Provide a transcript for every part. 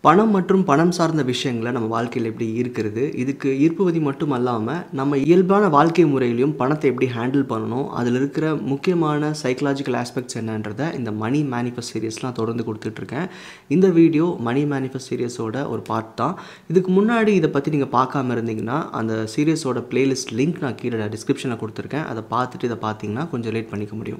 பணம் மற்றும் பணம் சார்ந்த விஷயங்களை நம்ம வாழ்க்கையில் எப்படி ஈர்க்கிறது இதுக்கு ஈர்ப்புவதி மட்டும் அல்லாமல் நம்ம இயல்பான வாழ்க்கை முறையிலையும் பணத்தை எப்படி ஹேண்டில் பண்ணணும் அதில் இருக்கிற முக்கியமான சைக்கலாஜிக்கல் ஆஸ்பெக்ட்ஸ் என்னன்றதை இந்த மணி மேனிஃபெஸ்ட் சீரியஸ்லாம் தொடர்ந்து கொடுத்துட்ருக்கேன் இந்த வீடியோ மணி மேனிஃபெஸ்ட் சீரியஸோட ஒரு பார்ட் தான் இதுக்கு முன்னாடி இதை பற்றி நீங்கள் பார்க்காம இருந்தீங்கன்னா அந்த சீரியஸோட பிளேலிஸ்ட் லிங்க் நான் கீழே டிஸ்கிரிப்ஷனில் கொடுத்துருக்கேன் அதை பார்த்துட்டு இதை பார்த்தீங்கன்னா கொஞ்சம் லேட் பண்ணிக்க முடியும்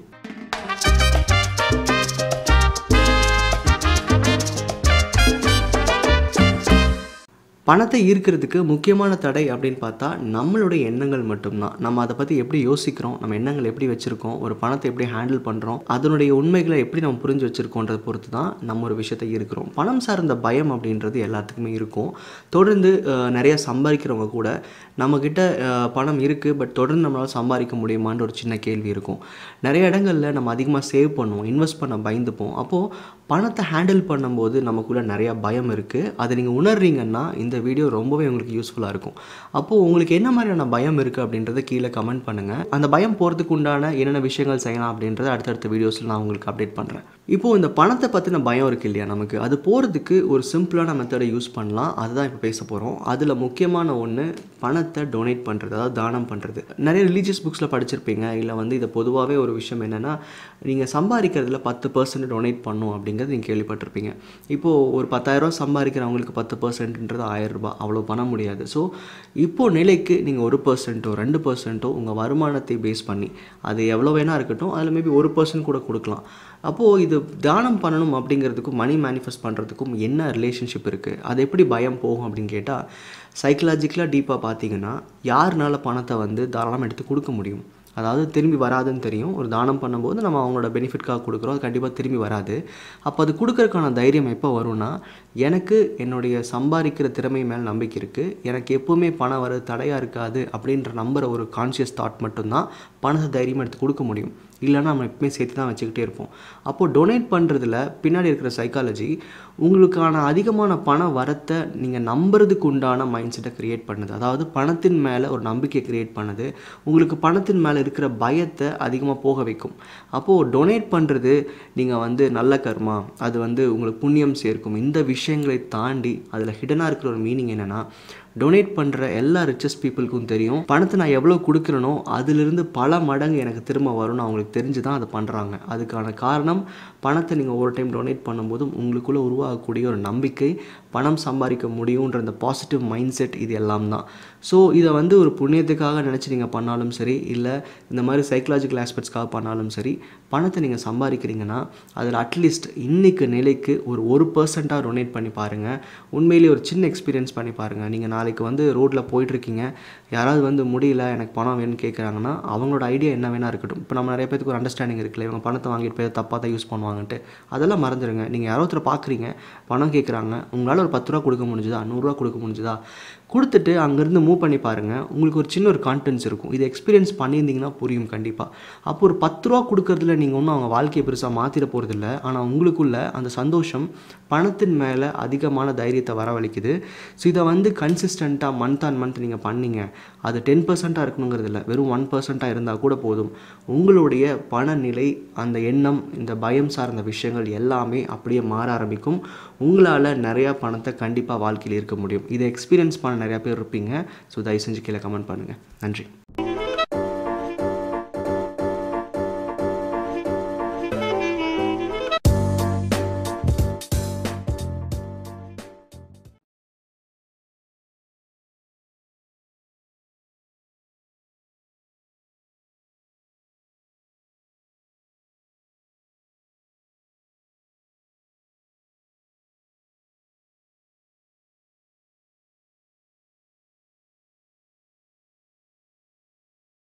பணத்தை ஈர்க்கிறதுக்கு முக்கியமான தடை அப்படின்னு பார்த்தா நம்மளுடைய எண்ணங்கள் மட்டும்தான் நம்ம அதை பற்றி எப்படி யோசிக்கிறோம் நம்ம எண்ணங்கள் எப்படி வச்சுருக்கோம் ஒரு பணத்தை எப்படி ஹேண்டில் பண்ணுறோம் அதனுடைய உண்மைகளை எப்படி நம்ம புரிஞ்சு வச்சுருக்கோன்றதை பொறுத்து தான் நம்ம ஒரு விஷயத்தை இருக்கிறோம் பணம் சார்ந்த பயம் அப்படின்றது எல்லாத்துக்குமே இருக்கும் தொடர்ந்து அஹ், நிறைய சம்பாதிக்கிறவங்க கூட நம்மக்கிட்ட அஹ், பணம் இருக்குது பட் தொடர்ந்து நம்மளால் சம்பாதிக்க முடியுமான்ற ஒரு சின்ன கேள்வி இருக்கும் நிறைய இடங்களில் நம்ம அதிகமாக சேவ் பண்ணுவோம் இன்வெஸ்ட் பண்ண பயந்துப்போம் அப்போது பணத்தை ஹேண்டில் பண்ணும்போது நமக்குள்ளே நிறையா பயம் இருக்குது அதை நீங்கள் உணர்றீங்கன்னா இந்த வீடியோ ரொம்பவே உங்களுக்கு யூஸ்ஃபுல்லாக இருக்கும் அப்போது உங்களுக்கு என்ன மாதிரியான பயம் இருக்குது அப்படின்றத கீழே கமெண்ட் பண்ணுங்கள் அந்த பயம் போகிறதுக்கு உண்டான என்னென்ன விஷயங்கள் செய்யலாம் அப்படின்றத அடுத்தடுத்த வீடியோஸில் நான் உங்களுக்கு அப்டேட் பண்ணுறேன் இப்போது இந்த பணத்தை பற்றின பயம் இருக்குது இல்லையா நமக்கு அது போகிறதுக்கு ஒரு சிம்பிளான மெத்தடை யூஸ் பண்ணலாம் அதுதான் இப்போ பேச போகிறோம் அதில் முக்கியமான ஒன்று பணத்தை டொனேட் பண்ணுறது அதாவது தானம் பண்ணுறது நிறைய ரிலீஜியஸ் புக்ஸில் படிச்சிருப்பீங்க இல்லை வந்து இது பொதுவாகவே ஒரு விஷயம் என்னென்னா நீங்கள் சம்பாதிக்கிறதுல பத்து பர்சன்ட் டொனேட் பண்ணும் அப்படிங்கிறது நீங்கள் கேள்விப்பட்டிருப்பீங்க இப்போது ஒரு பத்தாயிரரூவா சம்பாதிக்கிறவங்களுக்கு பத்து பர்சன்ட்ன்றது ஆயிரம் ரூபாய் அவ்வளோ பண்ண முடியாது ஸோ இப்போது நிலைக்கு நீங்கள் ஒரு பர்சன்ட்டோ ரெண்டு பர்சன்ட்டோ உங்கள் வருமானத்தை பேஸ் பண்ணி அது எவ்வளோ வேணால் இருக்கட்டும் அதில் மேபி ஒரு பர்சன்ட் கூட கொடுக்கலாம் அப்போது இது தானம் பண்ணணும் அப்படிங்கிறதுக்கும் மணி மேனிஃபெஸ்ட் பண்ணுறதுக்கும் என்ன ரிலேஷன்ஷிப் இருக்குது அது எப்படி பயம் போகும் அப்படின்னு கேட்டால் சைக்கலாஜிக்கலாக டீப்பாக பார்த்தீங்கன்னா யாருனால பணத்தை வந்து தாராளமாக எடுத்து கொடுக்க முடியும் அதாவது திரும்பி வராதுன்னு தெரியும் ஒரு தானம் பண்ணும்போது நம்ம அவங்களோட பெனிஃபிட்காக கொடுக்குறோம் அது கண்டிப்பாக திரும்பி வராது அப்போ அது கொடுக்கறதுக்கான தைரியம் எப்போ வரும்னா எனக்கு என்னுடைய சம்பாதிக்கிற திறமை மேல் நம்பிக்கை இருக்குது எனக்கு எப்போவுமே பணம் வர தடையாக இருக்காது அப்படின்ற நம்புற ஒரு கான்ஷியஸ் தாட் மட்டும்தான் பணத்தை தைரியமாக எடுத்து கொடுக்க முடியும் இல்லைன்னா நம்ம எப்பவுமே சேர்த்து தான் வச்சுக்கிட்டே இருப்போம் அப்போது டொனேட் பண்ணுறதுல பின்னாடி இருக்கிற சைக்காலஜி உங்களுக்கான அதிகமான பண வரத்தை நீங்கள் நம்புறதுக்கு உண்டான மைண்ட் செட்டை க்ரியேட் பண்ணுது அதாவது பணத்தின் மேலே ஒரு நம்பிக்கை க்ரியேட் பண்ணுது உங்களுக்கு பணத்தின் மேலே இருக்கிற பயத்தை அதிகமாக போக வைக்கும் அப்போது டொனேட் பண்ணுறது நீங்கள் வந்து நல்ல கர்மா அது வந்து உங்களுக்கு புண்ணியம் சேர்க்கும் இந்த விஷயங்களை தாண்டி அதில் ஹிடனாக இருக்கிற ஒரு மீனிங் என்னென்னா டொனேட் பண்ணுற எல்லா ரிச்சஸ்ட் பீப்புளுக்கும் தெரியும் பணத்தை நான் எவ்வளோ கொடுக்குறேனோ அதிலிருந்து பல மடங்கு எனக்கு திரும்ப வரும்னு அவங்களுக்கு தெரிஞ்சு தான் அதை பண்ணுறாங்க அதுக்கான காரணம் பணத்தை நீங்கள் ஒரு டைம் டொனேட் பண்ணும்போதும் உங்களுக்குள்ளே உருவாகக்கூடிய ஒரு நம்பிக்கை பணம் சம்பாதிக்க முடியுன்ற அந்த பாசிட்டிவ் மைண்ட் செட் இது எல்லாம் தான் ஸோ இதை வந்து ஒரு புண்ணியத்துக்காக நினச்சி நீங்கள் பண்ணாலும் சரி இல்லை இந்த மாதிரி சைக்கலாஜிக்கல் ஆஸ்பெக்ட்ஸ்க்காக பண்ணாலும் சரி பணத்தை நீங்கள் சம்பாதிக்கிறீங்கன்னா அதில் அட்லீஸ்ட் இன்னைக்கு நிலைக்கு ஒரு ஒரு பர்சண்ட்டாக டொனேட் பண்ணி பாருங்கள் உண்மையிலேயே ஒரு சின்ன எக்ஸ்பீரியன்ஸ் பண்ணி பாருங்கள் நீங்கள் நாளைக்கு வந்து ரோட்டில் போயிட்டுருக்கீங்க யாராவது வந்து முடியல எனக்கு பணம் வேணும்னு கேட்குறாங்கன்னா அவங்களோட ஐடியா என்ன வேணா இருக்கட்டும் இப்போ நம்ம நிறைய பேருக்கு ஒரு அண்டர்ஸ்டாண்டிங் இருக்குல்ல இவங்க பணத்தை வாங்கிட்டு போய் தப்பாக தான் யூஸ் பண்ணுவாங்கன்ட்டு அதெல்லாம் மறந்துடுங்க நீங்கள் யாரோ ஒருத்தர் பார்க்குறீங்க பணம் கேட்குறாங்க உங்களால் ஒரு பத்து ரூபா கொடுக்க முடிஞ்சுதா நூறுரூவா கொடுக்க முடிஞ்சுதா கொடுத்துட்டு அங்கேருந்து மூவ் பண்ணி பாருங்கள் உங்களுக்கு ஒரு சின்ன ஒரு கான்டென்ட்ஸ் இருக்கும் இதை எக்ஸ்பீரியன்ஸ் பண்ணியிருந்தீங்கன்னா புரியும் கண்டிப்பாக அப்போ ஒரு பத்து ரூபா கொடுக்கறதுல நீங்கள் ஒன்றும் அவங்க வாழ்க்கையை பெருசாக மாற்றிட போகிறதில்ல ஆனால் உங்களுக்குள்ள அந்த சந்தோஷம் பணத்தின் மேலே அதிகமான தைரியத்தை வரவழைக்குது ஸோ இதை வந்து கன்சிஸ்டண்ட்டாக மந்த் ஆன் மந்த் நீங்கள் பண்ணீங்க அது டென் பர்சண்ட்டாக இருக்கணுங்கிறது இல்லை வெறும் ஒன் பர்சண்ட்டாக இருந்தால் கூட போதும் உங்களுடைய பணநிலை அந்த எண்ணம் இந்த பயம் சார்ந்த விஷயங்கள் எல்லாமே அப்படியே மாற ஆரம்பிக்கும் உங்களால் நிறையா பணத்தை கண்டிப்பாக வாழ்க்கையில் இருக்க முடியும் இதை எக்ஸ்பீரியன்ஸ் பண்ண நிறையா பேர் இருப்பீங்க ஸோ தயவு செஞ்சு கீழே கமெண்ட் பண்ணுங்கள் நன்றி